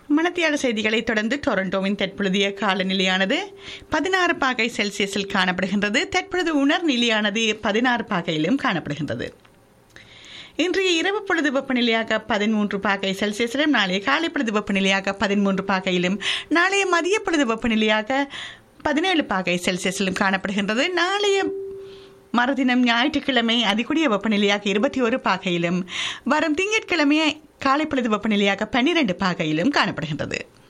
மணத்தியாள செய்திகளை தொடர்ந்து டொரண்டோவின் தற்பொழுதைய காலநிலையானது பதினாறு பாகை செல்சியஸில் காணப்படுகின்றது தற்பொழுது உணர் நிலையானது பதினாறு பாகையிலும் காணப்படுகின்றது இன்றைய இரவு பொழுது வெப்பநிலையாக பதிமூன்று பாகை செல்சியஸிலும் நாளைய காலை பொழுது வெப்பநிலையாக பதிமூன்று பாகையிலும் நாளைய மதிய பொழுது வெப்பநிலையாக பதினேழு பாகை செல்சியஸிலும் காணப்படுகின்றது நாளைய மறுதினம் ஞாயிற்றுக்கிழமை அதிகூடிய வெப்பநிலையாக இருபத்தி ஒரு பாகையிலும் வரும் திங்கட்கிழமை காலை பொழுது வெப்பநிலையாக பன்னிரண்டு பாகையிலும் காணப்படுகின்றது